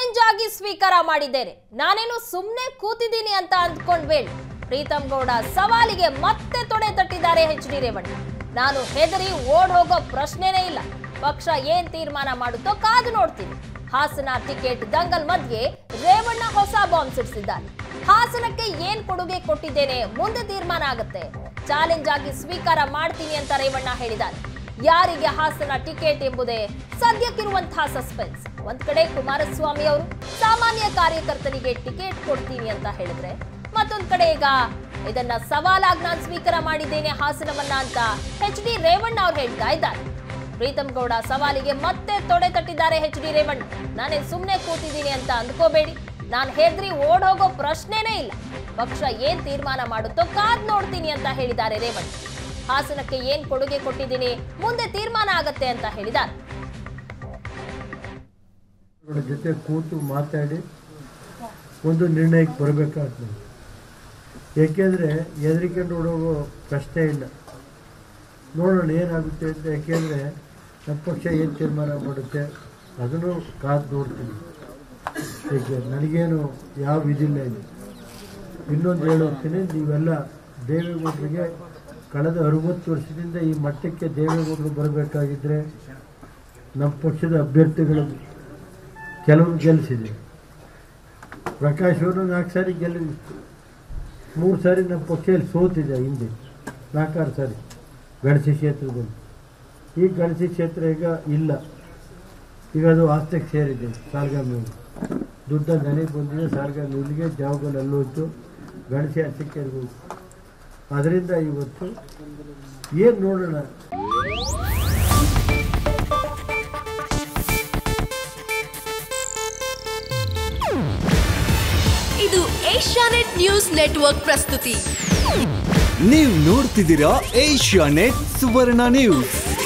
challenge ಆಗಿ ಸ್ವೀಕಾರ ಮಾಡಿದ್ದೇನೆ ನಾನೇನು ಸುಮ್ಮನೆ ಕೂತಿದ್ದೀನಿ ಅಂತ ಅಂದ್ಕೊಂಡ್ಬೇಡಿ ಪ್ರೀತಮ್ ಗೌಡ ಸವಾಲಿಗೆ ಮತ್ತೆ ತೊಡೆ ತಟ್ಟಿದ್ದಾರೆ ಎಚ್ ಡಿ ರೇವಣ್ಣ ನಾನು ಹೆದರಿ ಓಡ್ ಹೋಗೋ ಪ್ರಶ್ನೆನೇ ಇಲ್ಲ ಪಕ್ಷ ಏನ್ ತೀರ್ಮಾನ ಮಾಡುತ್ತೋ ಕಾದು ನೋಡ್ತೀನಿ ಹಾಸನ ಟಿಕೆಟ್ ದಂಗಲ್ ಮಧ್ಯೆ ರೇವಣ್ಣ ಹೊಸ ಬಾಂಬ್ ಸಿಡಿಸಿದ್ದಾರೆ ಹಾಸನಕ್ಕೆ ಏನ್ ಕೊಡುಗೆ ಕೊಟ್ಟಿದ್ದೇನೆ ಮುಂದೆ ತೀರ್ಮಾನ ಆಗುತ್ತೆ ಚಾಲೆಂಜ್ ಆಗಿ ಸ್ವೀಕಾರ ಮಾಡ್ತೀನಿ ಅಂತ ರೇವಣ್ಣ ಹೇಳಿದ್ದಾರೆ ಯಾರಿಗೆ ಹಾಸನ ಟಿಕೆಟ್ ಎಂಬುದೇ ಸದ್ಯಕ್ಕಿರುವಂತಹ ಸಸ್ಪೆನ್ಸ್ ಒಂದ್ ಕಡೆ ಕುಮಾರಸ್ವಾಮಿ ಅವರು ಸಾಮಾನ್ಯ ಕಾರ್ಯಕರ್ತರಿಗೆ ಟಿಕೆಟ್ ಕೊಡ್ತೀನಿ ಅಂತ ಹೇಳಿದ್ರೆ ಮತ್ತೊಂದ್ ಕಡೆ ಈಗ ಇದನ್ನ ಸವಾಲಾಗಿ ನಾನು ಸ್ವೀಕಾರ ಮಾಡಿದ್ದೇನೆ ಹಾಸನವನ್ನ ಅಂತ ಎಚ್ ಡಿ ರೇವಣ್ಣ ಅವ್ರು ಹೇಳ್ತಾ ಇದ್ದಾರೆ ಪ್ರೀತಮ್ ಗೌಡ ಸವಾಲಿಗೆ ಮತ್ತೆ ತೊಡೆ ತಟ್ಟಿದ್ದಾರೆ ಎಚ್ ಡಿ ರೇವಣ್ಣ ನಾನೇ ಸುಮ್ಮನೆ ಕೂತಿದ್ದೀನಿ ಅಂತ ಅಂದ್ಕೋಬೇಡಿ ನಾನು ಹೆದ್ರಿ ಓಡ್ ಹೋಗೋ ಪ್ರಶ್ನೆನೇ ಇಲ್ಲ ಪಕ್ಷ ಏನ್ ತೀರ್ಮಾನ ಮಾಡುತ್ತೋ ಕಾದ್ ನೋಡ್ತೀನಿ ಅಂತ ಹೇಳಿದ್ದಾರೆ ರೇವಣ್ಣ ಹಾಸನಕ್ಕೆ ಏನ್ ಕೊಡುಗೆ ಕೊಟ್ಟಿದ್ದೀನಿ ಮುಂದೆ ತೀರ್ಮಾನ ಆಗತ್ತೆ ಅಂತ ಹೇಳಿದ್ದಾರೆ ಅವರ ಜೊತೆ ಕೂತು ಮಾತಾಡಿ ಒಂದು ನಿರ್ಣಯಕ್ಕೆ ಬರಬೇಕಾಗ್ತದೆ ಏಕೆಂದರೆ ಹೆದರಿಕೊಂಡು ಓಡೋಗೋ ಪ್ರಶ್ನೆ ಇಲ್ಲ ನೋಡೋಣ ಏನಾಗುತ್ತೆ ಅಂತ ಯಾಕೆಂದರೆ ನಮ್ಮ ಪಕ್ಷ ಏನು ತೀರ್ಮಾನ ಮಾಡುತ್ತೆ ಅದನ್ನು ಕಾದು ನೋಡ್ತೀನಿ ಏಕೆ ನನಗೇನು ಯಾವ ಇದಿಲ್ಲ ಇಲ್ಲಿ ಇನ್ನೊಂದು ಹೇಳೋಗ್ತೀನಿ ನೀವೆಲ್ಲ ದೇವೇಗೌಡರಿಗೆ ಕಳೆದ ಅರುವತ್ತು ವರ್ಷದಿಂದ ಈ ಮಟ್ಟಕ್ಕೆ ದೇವೇಗೌಡರು ಬರಬೇಕಾಗಿದ್ದರೆ ನಮ್ಮ ಪಕ್ಷದ ಅಭ್ಯರ್ಥಿಗಳು ಕೆಲವರು ಗೆಲ್ಲಿಸಿದೆ ಪ್ರಕಾಶ್ ಅವರು ನಾಲ್ಕು ಸಾರಿ ಗೆಲ್ಲಿತ್ತು ಮೂರು ಸಾರಿ ನಮ್ಮ ಪಕ್ಷದಲ್ಲಿ ಸೋತಿದೆ ಹಿಂದೆ ನಾಲ್ಕಾರು ಸಾರಿ ಗಣಸಿ ಕ್ಷೇತ್ರದಲ್ಲಿ ಈ ಗಣಸಿ ಕ್ಷೇತ್ರ ಈಗ ಇಲ್ಲ ಈಗ ಅದು ಆಸ್ತಿಗೆ ಸೇರಿದೆ ಸಾಲ್ಗಾಮಿ ದುಡ್ಡ ನನಗೆ ಬಂದಿದೆ ಸಾಲ್ಗಾಮಿ ಇಲ್ಲಿಗೆ ಜಾವಗಲ್ ಅಲ್ಲೋಯ್ತು ಗಣಸಿ ಆಸ್ತಿಗೆ ಹೋಯ್ತು ಅದರಿಂದ ಇವತ್ತು ಏನು ನೋಡೋಣ ಇದು ಏಷ್ಯಾನೆಟ್ ನ್ಯೂಸ್ ನೆಟ್ವರ್ಕ್ ಪ್ರಸ್ತುತಿ ನೀವು ನೋಡ್ತಿದ್ದೀರಾ ಏಷ್ಯಾ ನೆಟ್ ಸುವರ್ಣ ನ್ಯೂಸ್